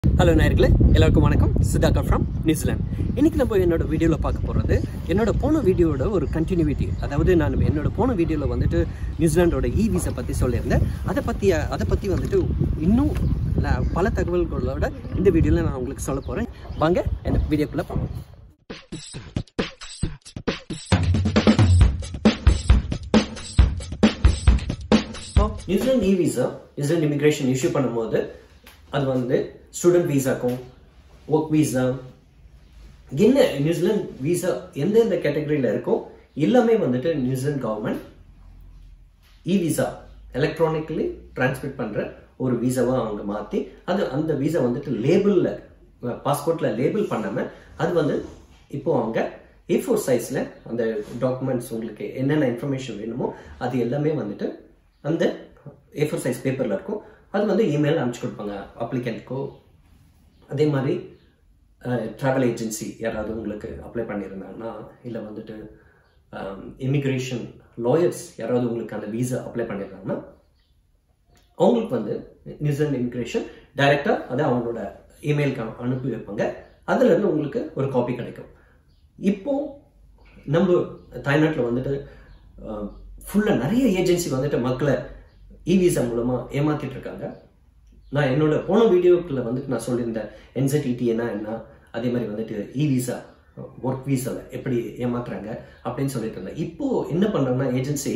hello நேயர்களே எல்லாருக்கும் வணக்கம் சித்தாக்கா ஃப்ரம் நியூசிலாந்து இன்னைக்கு நம்ம என்னோட வீடியோவில் பார்க்க போகிறது என்னோட போன வீடியோட ஒரு கண்டினியூட்டி அதாவது நான் என்னோட போன வீடியோவில் வந்துட்டு நியூசிலாண்டோட இ விசா பற்றி சொல்லியிருந்தேன் அதை பற்றி அதை பற்றி வந்துட்டு இன்னும் ல- பல தகவல்களோட இந்த வீடியோவில் நான் உங்களுக்கு சொல்ல போகிறேன் வாங்க என்ன வீடியோக்குள்ளே போகலாம் New Zealand E visa New Zealand immigration issue பண்ணும்போது அது வந்து ஸ்டூடெண்ட் விசாக்கும் ஒர்க் விசா என்ன நியூசிலாந்து விசா எந்தெந்த கேட்டகரியில் இருக்கோ எல்லாமே வந்துட்டு New Zealand government E visa electronically transmit பண்ணுற ஒரு விசாவை அவங்க மாற்றி அது அந்த விசா வந்துட்டு லேபிளில் பாஸ்போர்ட்டில் லேபிள் பண்ணாமல் அது வந்து இப்போ அவங்க ஏ ஃபோர் சைஸில் அந்த டாக்குமெண்ட்ஸ் உங்களுக்கு என்னென்ன இன்ஃபர்மேஷன் வேணுமோ அது எல்லாமே வந்துட்டு அந்த ஏ ஃபோர் சைஸ் பேப்பரில் இருக்கும் அது வந்து இமெயில் அனுப்பிச்சு கொடுப்பாங்க அப்ளிகண்ட்க்கோ அதே மாதிரி ட்ராவல் ஏஜென்சி யாராவது உங்களுக்கு அப்ளை பண்ணியிருந்தாங்கன்னா இல்லை வந்துட்டு இமிக்ரேஷன் லாயர்ஸ் யாராவது உங்களுக்கு அந்த விசா அப்ளை பண்ணியிருந்தாங்கன்னா அவங்களுக்கு வந்து நியூசிலாந்து இமிக்ரேஷன் டைரெக்டாக அதை அவங்களோட இமெயிலுக்கு அனுப்பி வைப்பாங்க அதுலேருந்து உங்களுக்கு ஒரு காப்பி கிடைக்கும் இப்போ நம்ம தாய்நாட்டில் வந்துட்டு ஃபுல்லாக நிறைய ஏஜென்சி வந்துட்டு மக்களை இ விசா மூலமாக ஏமாத்திட்டு இருக்காங்க நான் என்னோட போன வீடியோக்குள்ள வந்துட்டு நான் சொல்லியிருந்தேன் என்செடிடினா என்ன அதே மாதிரி வந்துட்டு இ விசா ஒர்க் விசாவை எப்படி ஏமாத்துறாங்க அப்படின்னு சொல்லிட்டு இருந்தேன் இப்போ என்ன பண்றாங்கன்னா ஏஜென்சி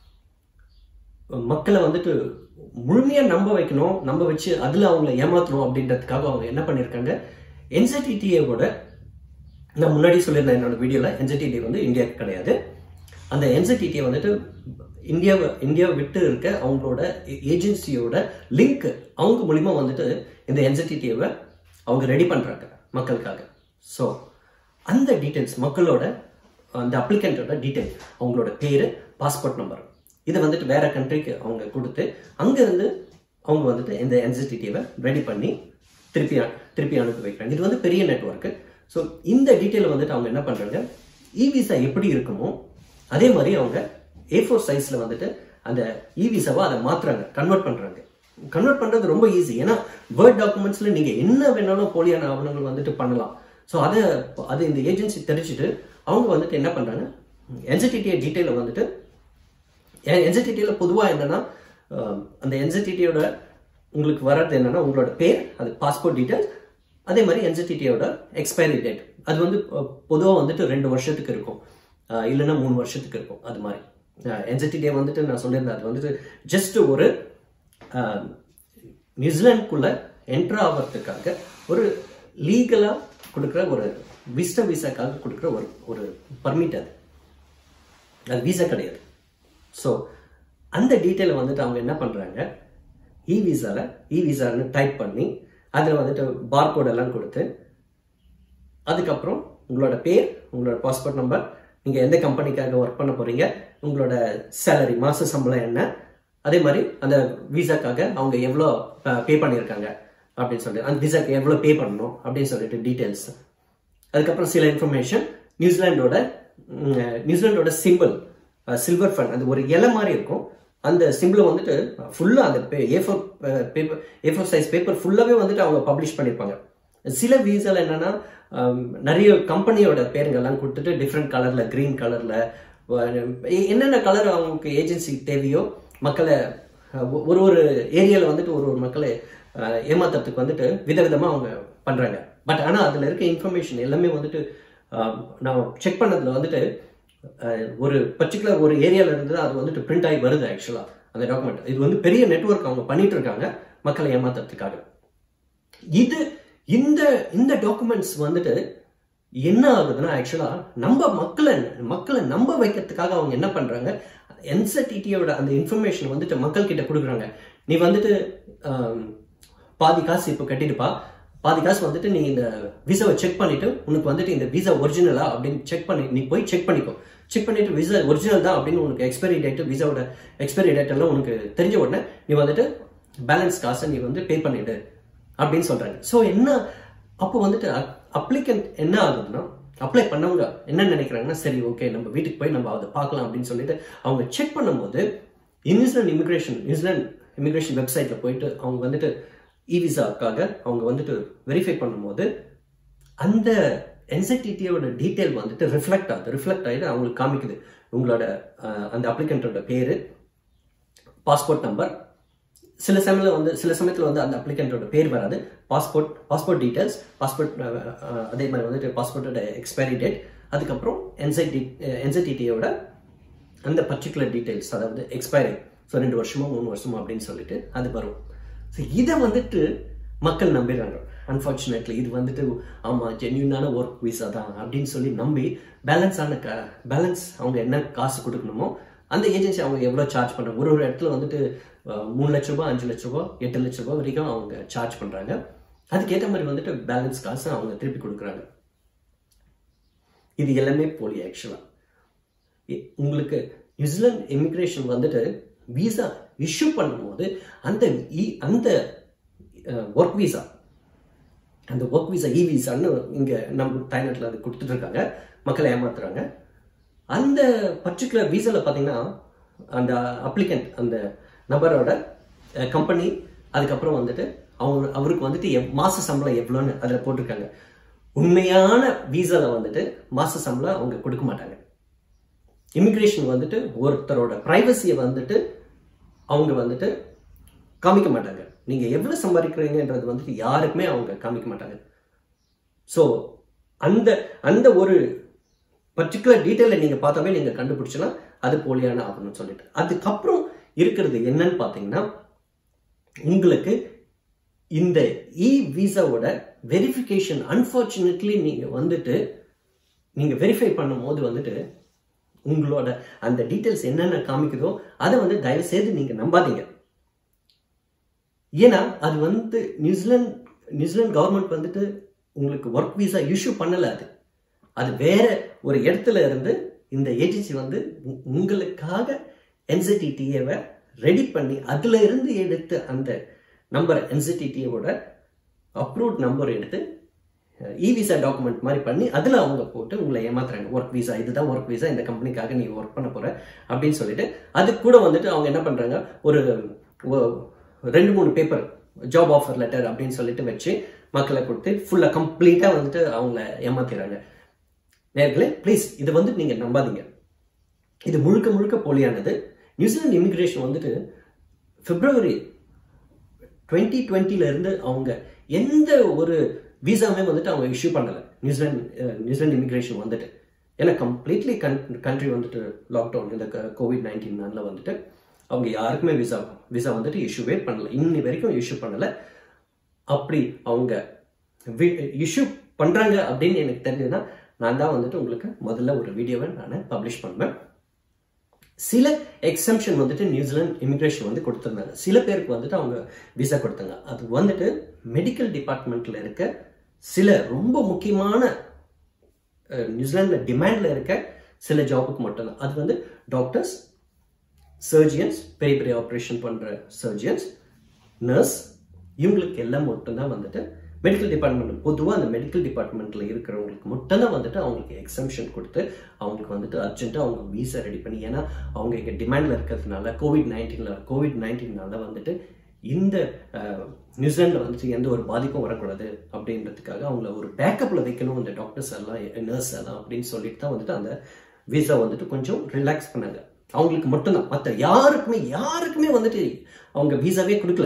மக்களை வந்துட்டு முழுமையா நம்ப வைக்கணும் நம்ப வச்சு அதுல அவங்கள ஏமாத்தணும் அப்படின்றதுக்காக அவங்க என்ன பண்ணியிருக்காங்க என்செடிடியோட நான் முன்னாடி சொல்லியிருந்தேன் என்னோட வீடியோல என்செடிடி வந்து இந்தியாவுக்கு கிடையாது அந்த என்செடிடியை வந்துட்டு இந்தியாவை இந்தியாவை விட்டு இருக்க அவங்களோட ஏஜென்சியோட லிங்க் அவங்க மூலிமா வந்துட்டு இந்த என்செடிடியை அவங்க ரெடி பண்றாங்க மக்களுக்காக ஸோ அந்த டீட்டெயில்ஸ் மக்களோட அந்த அப்ளிகண்ட்டோட டீட்டெயில் அவங்களோட பேரு பாஸ்போர்ட் நம்பர் இதை வந்துட்டு வேற கண்ட்ரிக்கு அவங்க கொடுத்து அங்கிருந்து அவங்க வந்துட்டு இந்த என்சிடிடியை ரெடி பண்ணி திருப்பி திருப்பி அனுப்பி வைக்கிறாங்க இது வந்து பெரிய நெட்ஒர்க்கு ஸோ இந்த டீட்டெயில் வந்துட்டு அவங்க என்ன பண்றாங்க இ விசா எப்படி இருக்குமோ அதே மாதிரி அவங்க ஏ ஃபோர் சைஸ்ல வந்துட்டு அந்த இ விசாவை அதை மாத்துறாங்க கன்வெர்ட் பண்றாங்க கன்வெர்ட் பண்றது ரொம்ப ஈஸி ஏன்னா வேர்ட் டாக்குமெண்ட்ஸ்ல நீங்க என்ன வேணாலும் போலியான ஆவணங்கள் வந்துட்டு பண்ணலாம் ஸோ அதை அது இந்த ஏஜென்சி தெரிஞ்சுட்டு அவங்க வந்துட்டு என்ன பண்றாங்க என்சிடிடிஏ டீட்டெயில வந்துட்டு என்சிடிடியில் பொதுவாக என்னன்னா அஹ், அந்த என்சிடிடியோட உங்களுக்கு வர்றது என்னன்னா உங்களோட பேர் அது பாஸ்போர்ட் டீட்டெயில்ஸ் அதே மாதிரி என்சிடிடியோட எக்ஸ்பைரி டேட் அது வந்து பொதுவாக வந்துட்டு ரெண்டு வருஷத்துக்கு இருக்கும் அஹ், இல்லைன்னா மூணு வருஷத்துக்கு இருக்கும் அது மாதிரி என்சிடிடியை வந்துட்டு நான் சொல்லியிருந்தேன் அது வந்துட்டு ஜஸ்ட் ஒரு அஹ், நியூசிலாந்துக்குள்ள என்ட்ரு ஆகிறதுக்காக ஒரு லீகலாக கொடுக்குற ஒரு விஸ்டம் விசாக்காக கொடுக்குற ஒரு ஒரு பர்மிட் அது அது விசா கிடையாது ஸோ அந்த டீட்டெயிலை வந்துட்டு அவங்க என்ன பண்ணுறாங்க இ விசாவில் இ விசான்னு டைப் பண்ணி அதில் வந்துட்டு பார்கோட் எல்லாம் கொடுத்து அதுக்கப்புறம் உங்களோட பேர் உங்களோட பாஸ்போர்ட் நம்பர் நீங்கள் எந்த கம்பெனிக்காக ஒர்க் பண்ண போகிறீங்க உங்களோட சேலரி மாத சம்பளம் என்ன அதே மாதிரி அந்த விசாக்காக அவங்க எவ்வளோ பே பண்ணியிருக்காங்க அப்படின்னு சொல்லிட்டு அந்த விசாக்கு எவ்வளோ பே பண்ணணும் அப்படின்னு சொல்லிட்டு டீட்டெயில்ஸ் அதுக்கப்புறம் சில இன்ஃபர்மேஷன் நியூசிலாண்டோட ம், நியூசிலாண்டோட சிம்பிள் சில்வர் ஃபன் அது ஒரு இலை மாதிரி இருக்கும் அந்த சிம்பிளை வந்துட்டு ஃபுல்லாக அந்த A four paper A four size paper ஃபுல்லாகவே வந்துட்டு அவங்க பப்ளிஷ் பண்ணியிருப்பாங்க சில வீசால என்னன்னா ஆம், நிறைய கம்பெனியோட பேருங்கெல்லாம் கொடுத்துட்டு டிஃப்ரெண்ட் கலர்ல கிரீன் கலர்ல என்னென்ன கலர் அவங்களுக்கு ஏஜென்சி தேவையோ மக்களை அஹ், ஒ- ஒரு ஒரு ஏரியால வந்துட்டு ஒரு ஒரு மக்களை அஹ், ஏமாத்துறதுக்கு வந்துட்டு விதவிதமா அவங்க பண்றாங்க பட் ஆனா அதுல இருக்க இன்ஃபர்மேஷன் எல்லாமே வந்துட்டு ஆஹ், நான் செக் பண்ணதுல வந்துட்டு அஹ், ஒரு பர்டிகுலர் ஒரு ஏரியால இருந்து அது வந்துட்டு பிரிண்ட் ஆகி வருது ஆக்சுவலா அந்த டாக்குமெண்ட் இது வந்து பெரிய நெட்வொர்க் அவங்க பண்ணிட்டு இருக்காங்க மக்களை ஏமாத்துறதுக்காக இது இந்த இந்த டாக்குமெண்ட்ஸ் வந்துட்டு என்ன ஆகுதுன்னா ஆக்சுவலா நம்ம மக்களை மக்களை நம்ப வைக்கிறதுக்காக அவங்க என்ன பண்றாங்க என்சடிடியோட அந்த இன்ஃபர்மேஷன் வந்துட்டு மக்கள் கிட்ட கொடுக்குறாங்க நீ வந்துட்டு ஆம், பாதி காசு இப்போ கட்டிடுப்பா பாதி காசு வந்துட்டு நீ இந்த விசாவை செக் பண்ணிட்டு உனக்கு வந்துட்டு இந்த விசா ஒரிஜினலா அப்படின்னு செக் பண்ணி நீ போய் செக் பண்ணிக்கோ செக் பண்ணிட்டு விசா ஒரிஜினல் தான் அப்படின்னு உனக்கு எக்ஸ்பைரி டேட் விசாவோட எக்ஸ்பைரி டேட் எல்லாம் உனக்கு தெரிஞ்ச உடனே நீ வந்துட்டு பேலன்ஸ் காசை நீ வந்து பே பண்ணிடு அப்படின்னு சொல்றாங்க ஸோ என்ன அப்போ வந்துட்டு அப்ளிகண்ட் என்ன ஆகுதுன்னா அப்ளை பண்ணவங்க என்ன நினைக்கிறாங்கன்னா சரி ஓகே நம்ம வீட்டுக்கு போய் நம்ம அதை பார்க்கலாம் அப்படின்னு சொல்லிட்டு அவங்க செக் பண்ணும்போது நியூசிலாந்து இமிகிரேஷன் நியூசிலாந்து இமிகிரேஷன் வெப்சைட்ல போயிட்டு அவங்க வந்துட்டு இ விசாவுக்காக அவங்க வந்துட்டு வெரிஃபை பண்ணும்போது அந்த என்சைடிடியோட டீட்டெயில் வந்துட்டு ரிஃப்ளெக்ட் ஆகுது ரிஃப்ளெக்ட் ஆகிட்டு அவங்களுக்கு காமிக்குது உங்களோட அஹ், அந்த அப்ளிகண்ட்டோட பேர் பாஸ்போர்ட் நம்பர் சில சமயத்தில் வந்து சில சமயத்தில் வந்து அந்த அப்ளிகண்ட்டோட பேர் வராது பாஸ்போர்ட் பாஸ்போர்ட் டீட்டெயில்ஸ் பாஸ்போர்ட் அதே மாதிரி வந்துட்டு பாஸ்போர்ட்டோட எக்ஸ்பைரி டேட் அதுக்கப்புறம் என்சைடி என்சைடிடியோட அந்த பர்டிகுலர் டீட்டெயில்ஸ் அதாவது எக்ஸ்பைரி ஸோ ரெண்டு வருஷமோ மூணு வருஷமோ அப்படின்னு சொல்லிட்டு அது வரும் ஸோ இதை வந்துட்டு மக்கள் நம்பிடுறாங்க அன்ஃபார்ச்சுனேட்லி இது வந்துட்டு ஆமாம் ஜென்யூனான ஒர்க் விசா தான் அப்படின்னு சொல்லி நம்பி பேலன்ஸான க பேலன்ஸ் அவங்க என்ன காசு கொடுக்கணுமோ அந்த ஏஜென்சி அவங்க எவ்வளோ சார்ஜ் பண்ணுறாங்க ஒரு ஒரு இடத்துல வந்துட்டு அஹ், மூணு லட்ச ரூபாய் அஞ்சு லட்ச ரூபாய் எட்டு லட்ச ரூபாய் வரைக்கும் அவங்க சார்ஜ் பண்ணுறாங்க அதுக்கேற்ற மாதிரி வந்துட்டு பேலன்ஸ் காசு அவங்க திருப்பி கொடுக்குறாங்க இது எல்லாமே போலி ஆக்சுவலாக இ- உங்களுக்கு நியூசிலாந்து இமிக்ரேஷன் வந்துட்டு விசா இஷ்யூ பண்ணும்போது அந்த இ- அந்த ஒர்க் விசா அந்த ஒர்க் விசா இ விசான்னு இங்கே நம்ம தாய்நாட்டில் அது கொடுத்துட்டு இருக்காங்க மக்களை ஏமாத்துறாங்க அந்த பர்டிகுலர் விசாவில் பார்த்தீங்கன்னா அந்த அப்ளிகண்ட் அந்த நபரோட கம்பெனி அதுக்கப்புறம் வந்துட்டு அவங்க அவருக்கு வந்துட்டு எவ் மாச சம்பளம் எவ்வளோன்னு அதில் போட்டிருக்காங்க உண்மையான விசாவில் வந்துட்டு மாச சம்பளம் அவங்க கொடுக்க மாட்டாங்க இமிக்ரேஷன் வந்துட்டு ஒருத்தரோட ப்ரைவசியை வந்துட்டு அவங்க வந்துட்டு காமிக்க மாட்டாங்க நீங்க எவ்வளவு சம்பாதிக்கிறீங்கன்றது வந்துட்டு யாருக்குமே அவங்க காமிக்க மாட்டாங்க ஸோ அந்த அந்த ஒரு பர்டிகுலர் டீட்டெயிலை நீங்க பார்த்தாவே நீங்க கண்டுபிடிச்சலாம் அது போலியான ஆகணும்னு சொல்லிட்டு அதுக்கப்புறம் இருக்கிறது என்னன்னு பார்த்தீங்கன்னா உங்களுக்கு இந்த இ விசாவோட வெரிஃபிகேஷன் அன்ஃபார்ச்சுனேட்லி நீங்க வந்துட்டு நீங்க வெரிஃபை பண்ணும்போது வந்துட்டு உங்களோட அந்த டீட்டெயில்ஸ் என்னென்ன காமிக்குதோ அதை வந்து தயவு செய்து நீங்க நம்பாதீங்க ஏன்னா அது வந்து நியூசிலாந்து நியூசிலாந்து கவர்மெண்ட் வந்துட்டு உங்களுக்கு ஒர்க் விசா இஷ்யூ பண்ணல அது அது வேற ஒரு இடத்துல இருந்து இந்த ஏஜென்சி வந்து உ- உங்களுக்காக என்சிடிடிஏவை ரெடி பண்ணி அதுல இருந்து எடுத்து அந்த நம்பர் என்சிடிடிஏவோட அப்ரூவ்ட் நம்பர் எடுத்து இ விசா டாக்குமெண்ட் மாதிரி பண்ணி அதில் அவங்க போட்டு உங்களை ஏமாத்துறாங்க ஒர்க் விசா இதுதான் ஒர்க் விசா இந்த கம்பெனிக்காக நீ ஒர்க் பண்ண போற அப்படின்னு சொல்லிட்டு அது கூட வந்துட்டு அவங்க என்ன பண்றாங்க ஒரு ஒ- ரெண்டு மூணு பேப்பர் ஜாப் ஆஃபர் லெட்டர் அப்படின்னு சொல்லிட்டு வச்சு மக்களை கொடுத்து ஃபுல்லாக கம்ப்ளீட்டாக வந்துட்டு அவங்கள ஏமாத்திடுறாங்க நேர்களே ப்ளீஸ் இதை வந்து நீங்க நம்பாதீங்க இது முழுக்க முழுக்க போலியானது நியூசிலாந்து இமிகிரேஷன் வந்துட்டு பிப்ரவரி டுவெண்ட்டி டுவெண்ட்டில இருந்து அவங்க எந்த ஒரு விசாவுமே வந்துட்டு அவங்க இஷ்யூ பண்ணல நியூசிலாந்து அஹ், நியூசிலாந்து இமிகிரேஷன் வந்துட்டு ஏன்னா கம்ப்ளீட்லி கன் கண்ட்ரி வந்துட்டு லாக்டவுன் இந்த கோவிட் நைன்டீன்னால வந்துட்டு அவங்க யாருக்குமே விசா விசா வந்துட்டு இஷ்யூவே பண்ணல இன்னி வரைக்கும் இஷ்யூ பண்ணல அப்படி அவங்க இஷ்யூ பண்றாங்க அப்படின்னு எனக்கு தெரிஞ்சதுன்னா நான் தான் வந்துட்டு உங்களுக்கு முதல்ல ஒரு வீடியோவை நான் பப்ளிஷ் பண்ணுவேன் சில எக்ஸம்ஷன் வந்துட்டு நியூசிலாந்து இமிகிரேஷன் வந்து கொடுத்துருந்தாங்க சில பேருக்கு வந்துட்டு அவங்க விசா கொடுத்தாங்க அது வந்துட்டு மெடிக்கல் டிபார்ட்மெண்ட்ல இருக்க சில ரொம்ப முக்கியமான அஹ், நியூசிலாந்துல டிமாண்ட்ல இருக்க சில ஜாபுக்கு மட்டும்தான் அது வந்து டாக்டர்ஸ் சர்ஜியன்ஸ் பெரிய பெரிய ஆப்ரேஷன் பண்ற சர்ஜியன்ஸ் நர்ஸ் இவங்களுக்கு எல்லாம் மட்டும்தான் வந்துட்டு மெடிக்கல் டிபார்ட்மெண்ட் பொதுவாக அந்த மெடிக்கல் டிபார்ட்மெண்ட்ல இருக்கிறவங்களுக்கு மட்டும்தான் வந்துட்டு அவங்களுக்கு எக்ஸம்ஷன் கொடுத்து அவங்களுக்கு வந்துட்டு அர்ஜென்ட்டாக அவங்க வீசா ரெடி பண்ணி ஏன்னா அவங்க இங்கே டிமாண்டில் இருக்கிறதுனால கோவிட் நைன்டீனில் கோவிட் நைன்டீன்னால வந்துட்டு இந்த அஹ், நியூசிலாண்டில் வந்துட்டு எந்த ஒரு பாதிப்பும் வரக்கூடாது அப்படின்றதுக்காக அவங்கள ஒரு பேக்கப்பில் வைக்கணும் இந்த டாக்டர்ஸ் எல்லாம் நர்ஸ் எல்லாம் அப்படின்னு சொல்லிட்டு தான் வந்துட்டு அந்த விசா வந்துட்டு கொஞ்சம் ரிலாக்ஸ் பண்ணாங்க அவங்களுக்கு மட்டும்தான் மற்ற யாருக்குமே யாருக்குமே வந்துட்டு அவங்க விசாவே கொடுக்கல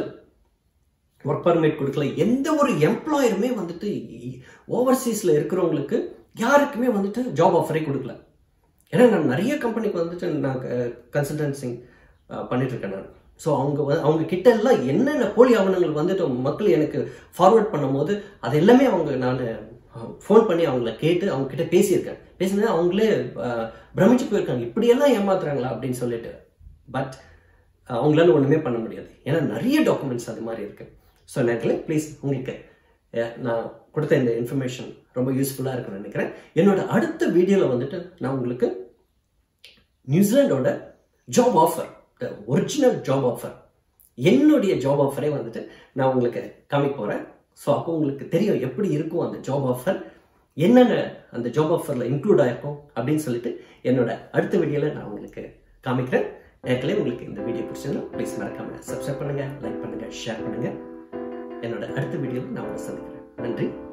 ஒர்க் பர்மிட் கொடுக்கல எந்த ஒரு எம்ப்ளாயருமே வந்துட்டு ஓவர்சீஸ்ல இருக்கிறவங்களுக்கு யாருக்குமே வந்துட்டு ஜாப் ஆஃபரே கொடுக்கல ஏன்னா நான் நிறைய கம்பெனிக்கு வந்துட்டு நான் கன்சல்டன்சி பண்ணிட்டு இருக்கேன் நான் ஸோ அவங்க வந்து- அவங்க கிட்ட எல்லாம் என்னென்ன போலி ஆவணங்கள் வந்துட்டு மக்கள் எனக்கு ஃபார்வர்ட் பண்ணும்போது அது எல்லாமே அவங்க நான் ஃபோன் பண்ணி அவங்கள கேட்டு அவங்க கிட்ட பேசியிருக்கேன் பேசினது அவங்களே அஹ், பிரமிச்சு போயிருக்காங்க இப்படியெல்லாம் ஏமாத்துறாங்களா அப்படின்னு சொல்லிட்டு பட் அவங்களால ஒண்ணுமே பண்ண முடியாது ஏன்னா நிறைய டாக்குமெண்ட்ஸ் அது மாதிரி இருக்கு ஸோ நேரத்தில் ப்ளீஸ் உங்களுக்கு அஹ், நான் கொடுத்த இந்த இன்ஃபர்மேஷன் ரொம்ப யூஸ்ஃபுல்லாக இருக்குன்னு நினைக்கிறேன் என்னோட அடுத்த வீடியோவில் வந்துட்டு நான் உங்களுக்கு நியூசிலாண்டோட job offer the original job offer என்னுடைய ஜாப் ஆஃபரே வந்துட்டு நான் உங்களுக்கு காமிக்க போகிறேன் ஸோ அப்போ உங்களுக்கு தெரியும் எப்படி இருக்கும் அந்த ஜாப் ஆஃபர் என்னென்ன அந்த ஜாப் ஆஃபரில் இன்க்ளூட் ஆயிருக்கும் அப்படின்னு சொல்லிட்டு என்னோட அடுத்த வீடியோவில் நான் உங்களுக்கு காமிக்கிறேன் நேரத்திலே உங்களுக்கு இந்த வீடியோ பிடிச்சதுன்னா ப்ளீஸ் மறக்காம சப்ஸ்கிரைப் பண்ணுங்க லைக் பண்ணுங்க ஷேர் பண்ணுங்க என்னோட அடுத்த வீடியோவில் நான் உங்களை சந்திக்கிறேன் நன்றி